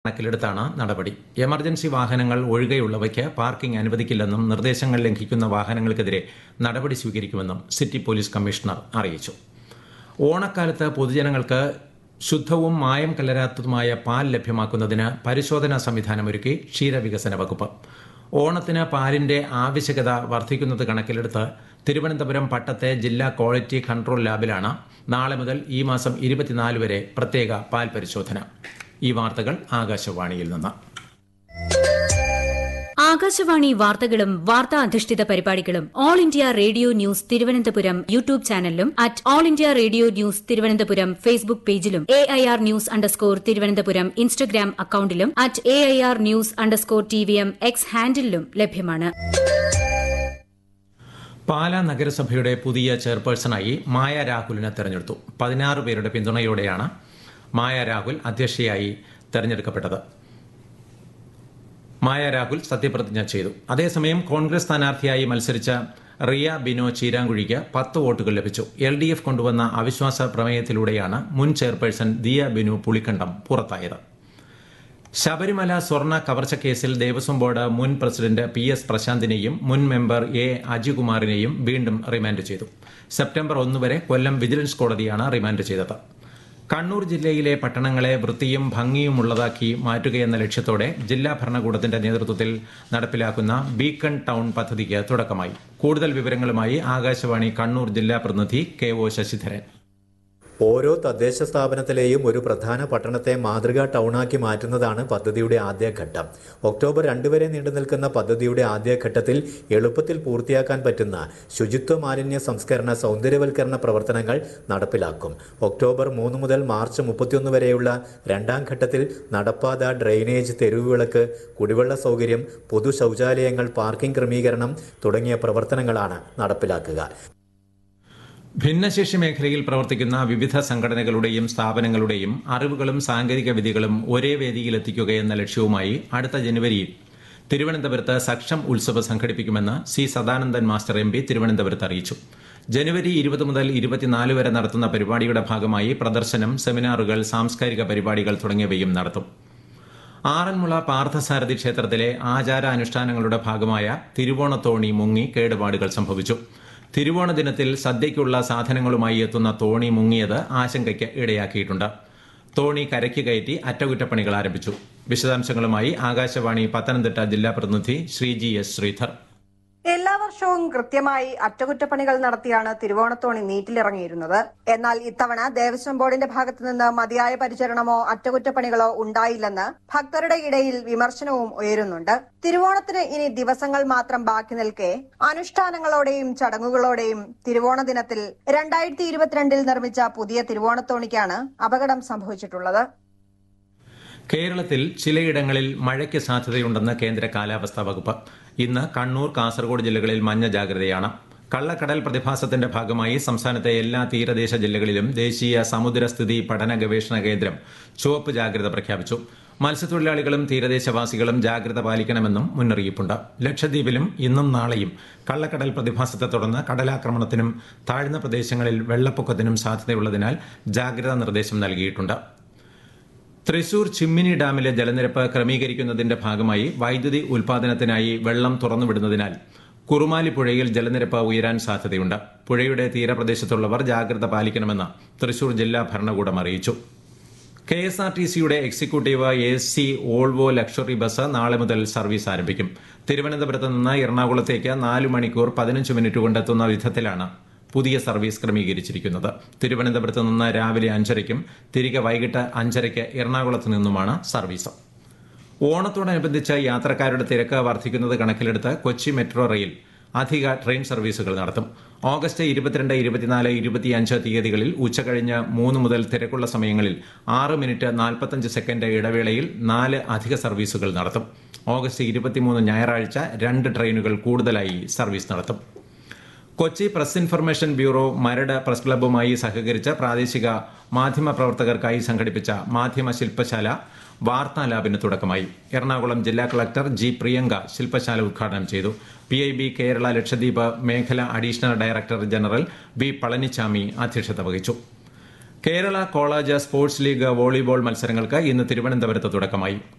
കണക്കിലെടുത്താണ് നടപടി എമർജൻസി വാഹനങ്ങൾ ഒഴികെയുള്ളവയ്ക്ക് പാർക്കിംഗ് അനുവദിക്കില്ലെന്നും നിർദ്ദേശങ്ങൾ ലംഘിക്കുന്ന വാഹനങ്ങൾക്കെതിരെ നടപടി സ്വീകരിക്കുമെന്നും സിറ്റി പോലീസ് കമ്മീഷണർ അറിയിച്ചു ഓണക്കാലത്ത് പൊതുജനങ്ങൾക്ക് ശുദ്ധവും മായം കലരാത്തതുമായ പാൽ ലഭ്യമാക്കുന്നതിന് പരിശോധനാ സംവിധാനമൊരുക്കി ക്ഷീരവികസന വകുപ്പ് ഓണത്തിന് പാലിന്റെ ആവശ്യകത വർദ്ധിക്കുന്നത് കണക്കിലെടുത്ത് തിരുവനന്തപുരം പട്ടത്തെ ജില്ലാ ക്വാളിറ്റി കൺട്രോൾ ലാബിലാണ് നാളെ മുതൽ ഈ മാസം ഇരുപത്തിനാല് വരെ പ്രത്യേക പാൽ പരിശോധന ഈ വാർത്തകൾ ആകാശവാണിയിൽ നിന്ന് ആകാശവാണി വാർത്തകളും വാർത്താ അധിഷ്ഠിത പരിപാടികളും all India radio news Thiruvananthapuram YouTube ചാനലിലും at all India radio news Thiruvananthapuram Facebook പേജിലും A I R news underscore Thiruvananthapuram Instagram അക്കൌണ്ടിലും at A I R news underscore T V M X ഹാൻഡിലും ലഭ്യമാണ് പാലാ നഗരസഭയുടെ പുതിയ ചെയർപേഴ്സണായി മായ രാഹുലിനെ തെരഞ്ഞെടുത്തു പതിനാറ് പേരുടെ പിന്തുണയോടെയാണ് മായ രാഹുൽ അധ്യക്ഷയായി തെരഞ്ഞെടുക്കപ്പെട്ടത് മായ രാഹുൽ സത്യപ്രതിജ്ഞ ചെയ്തു അതേസമയം കോൺഗ്രസ് സ്ഥാനാർത്ഥിയായി മത്സരിച്ച റിയ ബിനോ ചീരാങ്കുഴിക്ക് പത്ത് വോട്ടുകൾ ലഭിച്ചു എൽ ഡി എഫ് കൊണ്ടുവന്ന അവിശ്വാസ പ്രമേയത്തിലൂടെയാണ് മുൻ ചെയർപേഴ്സൺ ദിയ ബിനു പുളിക്കണ്ടം പുറത്തായത് ശബരിമല സ്വർണ്ണ കവർച്ച കേസിൽ ദേവസ്വം ബോർഡ് മുൻ പ്രസിഡന്റ് പി എസ് പ്രശാന്തിനെയും മുൻ മെമ്പർ എ അജികുമാറിനെയും വീണ്ടും റിമാൻഡ് ചെയ്തു സെപ്റ്റംബർ ഒന്ന് വരെ കൊല്ലം വിജിലൻസ് കോടതിയാണ് റിമാൻഡ് ചെയ്തത് കണ്ണൂർ ജില്ലയിലെ പട്ടണങ്ങളെ വൃത്തിയും ഭംഗിയുമുള്ളതാക്കി മാറ്റുകയെന്ന ലക്ഷ്യത്തോടെ ജില്ലാ ഭരണകൂടത്തിന്റെ നേതൃത്വത്തിൽ നടപ്പിലാക്കുന്ന ബീക്കൺ ടൗൺ പദ്ധതിക്ക് തുടക്കമായി കൂടുതൽ വിവരങ്ങളുമായി ആകാശവാണി കണ്ണൂർ ജില്ലാ പ്രതിനിധി കെ ഒ ശശിധരൻ ഓരോ തദ്ദേശ സ്ഥാപനത്തിലെയും ഒരു പ്രധാന പട്ടണത്തെ മാതൃകാ ടൗണാക്കി മാറ്റുന്നതാണ് പദ്ധതിയുടെ ആദ്യഘട്ടം ഒക്ടോബർ രണ്ട് വരെ നീണ്ടു നിൽക്കുന്ന പദ്ധതിയുടെ ആദ്യഘട്ടത്തിൽ എളുപ്പത്തിൽ പൂർത്തിയാക്കാൻ പറ്റുന്ന ശുചിത്വ മാലിന്യ സംസ്കരണ സൗന്ദര്യവൽക്കരണ പ്രവർത്തനങ്ങൾ നടപ്പിലാക്കും ഒക്ടോബർ മൂന്ന് മുതൽ മാർച്ച് മുപ്പത്തിയൊന്ന് വരെയുള്ള രണ്ടാം ഘട്ടത്തിൽ നടപ്പാത ഡ്രെയിനേജ് തെരുവുവിളക്ക് കുടിവെള്ള സൗകര്യം പൊതു ശൗചാലയങ്ങൾ പാർക്കിംഗ് ക്രമീകരണം തുടങ്ങിയ പ്രവർത്തനങ്ങളാണ് നടപ്പിലാക്കുക ഭിന്നശേഷി മേഖലയിൽ പ്രവർത്തിക്കുന്ന വിവിധ സംഘടനകളുടെയും സ്ഥാപനങ്ങളുടെയും അറിവുകളും സാങ്കേതിക വിദ്യകളും ഒരേ വേദിയിൽ എത്തിക്കുകയെന്ന ലക്ഷ്യവുമായി അടുത്ത ജനുവരിയിൽ തിരുവനന്തപുരത്ത് സക്ഷം ഉത്സവ് സംഘടിപ്പിക്കുമെന്ന് C Sadanandan master M P തിരുവനന്തപുരത്ത് അറിയിച്ചു ജനുവരി ഇരുപത് മുതൽ ഇരുപത്തിനാല് വരെ നടത്തുന്ന പരിപാടിയുടെ ഭാഗമായി പ്രദർശനം സെമിനാറുകൾ സാംസ്കാരിക പരിപാടികൾ തുടങ്ങിയവയും നടത്തും ആറന്മുള പാർത്ഥസാരഥി ക്ഷേത്രത്തിലെ ആചാര അനുഷ്ഠാനങ്ങളുടെ ഭാഗമായ തിരുവോണത്തോണി മുങ്ങി കേടുപാടുകൾ സംഭവിച്ചു തിരുവോണ ദിനത്തിൽ സദ്യയ്ക്കുള്ള സാധനങ്ങളുമായി എത്തുന്ന തോണി മുങ്ങിയത് ആശങ്കയ്ക്ക് ഇടയാക്കിയിട്ടുണ്ട് തോണി കരയ്ക്ക് കയറ്റി അറ്റകുറ്റപ്പണികൾ ആരംഭിച്ചു വിശദാംശങ്ങളുമായി ആകാശവാണി പത്തനംതിട്ട ജില്ലാ പ്രതിനിധി ശ്രീജി എസ് ശ്രീധർ എല്ലാ വർഷവും കൃത്യമായി അറ്റകുറ്റപ്പണികൾ നടത്തിയാണ് തിരുവോണത്തോണി നീറ്റിലിറങ്ങിയിരുന്നത് എന്നാൽ ഇത്തവണ ദേവസ്വം ബോർഡിന്റെ ഭാഗത്തു നിന്ന് മതിയായ പരിചരണമോ അറ്റകുറ്റപ്പണികളോ ഉണ്ടായില്ലെന്ന് ഭക്തരുടെ ഇടയിൽ വിമർശനവും ഉയരുന്നുണ്ട് തിരുവോണത്തിന് ഇനി ദിവസങ്ങൾ മാത്രം ബാക്കി നിൽക്കെ അനുഷ്ഠാനങ്ങളോടെയും ചടങ്ങുകളോടെയും തിരുവോണ ദിനത്തിൽ രണ്ടായിരത്തി ഇരുപത്തിരണ്ടിൽ നിർമ്മിച്ച പുതിയ തിരുവോണത്തോണിക്കാണ് അപകടം സംഭവിച്ചിട്ടുള്ളത് കേരളത്തിൽ ചിലയിടങ്ങളിൽ മഴയ്ക്ക് സാധ്യതയുണ്ടെന്ന് കേന്ദ്ര കാലാവസ്ഥാ വകുപ്പ് ഇന്ന് കണ്ണൂർ കാസർഗോഡ് ജില്ലകളിൽ മഞ്ഞ ജാഗ്രതയാണ് കള്ളക്കടൽ പ്രതിഭാസത്തിന്റെ ഭാഗമായി സംസ്ഥാനത്തെ എല്ലാ തീരദേശ ജില്ലകളിലും ദേശീയ സമുദ്രസ്ഥിതി പഠന ഗവേഷണ കേന്ദ്രം ചുവപ്പ് ജാഗ്രത പ്രഖ്യാപിച്ചു മത്സ്യത്തൊഴിലാളികളും തീരദേശവാസികളും ജാഗ്രത പാലിക്കണമെന്നും മുന്നറിയിപ്പുണ്ട് ലക്ഷദ്വീപിലും ഇന്നും നാളെയും കള്ളക്കടൽ പ്രതിഭാസത്തെ തുടർന്ന് കടലാക്രമണത്തിനും താഴ്ന്ന പ്രദേശങ്ങളിൽ വെള്ളപ്പൊക്കത്തിനും സാധ്യതയുള്ളതിനാൽ ജാഗ്രതാ നിർദ്ദേശം നൽകിയിട്ടുണ്ട് തൃശൂർ ചിമ്മിനി ഡാമിലെ ജലനിരപ്പ് ക്രമീകരിക്കുന്നതിന്റെ ഭാഗമായി വൈദ്യുതി ഉൽപാദനത്തിനായി വെള്ളം തുറന്നുവിടുന്നതിനാൽ കുറുമാലി പുഴയിൽ ജലനിരപ്പ് ഉയരാൻ സാധ്യതയുണ്ട് പുഴയുടെ തീരപ്രദേശത്തുള്ളവർ ജാഗ്രത പാലിക്കണമെന്ന് തൃശൂർ ജില്ലാ ഭരണകൂടം അറിയിച്ചു കെ എസ് ആർ ടി സിയുടെ executive A C Volvo luxury bus നാളെ മുതൽ സർവീസ് ആരംഭിക്കും തിരുവനന്തപുരത്ത് നിന്ന് എറണാകുളത്തേക്ക് നാല് മണിക്കൂർ പതിനഞ്ച് മിനിറ്റ് കൊണ്ടെത്തുന്ന വിധത്തിലാണ് പുതിയ സർവീസ് ക്രമീകരിച്ചിരിക്കുന്നത് തിരുവനന്തപുരത്ത് നിന്ന് രാവിലെ അഞ്ചരയ്ക്കും തിരികെ വൈകിട്ട് അഞ്ചരയ്ക്ക് എറണാകുളത്ത് നിന്നുമാണ് സർവീസ് ഓണത്തോടനുബന്ധിച്ച് യാത്രക്കാരുടെ തിരക്ക് വർദ്ധിക്കുന്നത് കണക്കിലെടുത്ത് കൊച്ചി മെട്രോ റെയിൽ അധിക ട്രെയിൻ സർവീസുകൾ നടത്തും ഓഗസ്റ്റ് ഇരുപത്തിരണ്ട് ഇരുപത്തിനാല് ഇരുപത്തിയഞ്ച് തീയതികളിൽ ഉച്ചകഴിഞ്ഞ് മൂന്ന് മുതൽ തിരക്കുള്ള സമയങ്ങളിൽ ആറ് മിനിറ്റ് നാൽപ്പത്തഞ്ച് സെക്കൻഡ് ഇടവേളയിൽ നാല് അധിക സർവീസുകൾ നടത്തും ഓഗസ്റ്റ് ഇരുപത്തിമൂന്ന് ഞായറാഴ്ച രണ്ട് ട്രെയിനുകൾ കൂടുതലായി സർവീസ് നടത്തും Kochi press information bureau Maradu press ക്ലബ്ബുമായി സഹകരിച്ച് പ്രാദേശിക മാധ്യമ പ്രവർത്തകർക്കായി സംഘടിപ്പിച്ച മാധ്യമ ശില്പശാല വാർത്താ ലാബിന് തുടക്കമായി എറണാകുളം ജില്ലാ കളക്ടർ ജി പ്രിയങ്ക ശില്പശാല ഉദ്ഘാടനം ചെയ്തു P I B Kerala Lakshadweep മേഖല additional director general V Palanichami അധ്യക്ഷത വഹിച്ചു Kerala college sports league volleyball മത്സരങ്ങൾക്ക് ഇന്ന് തിരുവനന്തപുരത്ത് തുടക്കമായി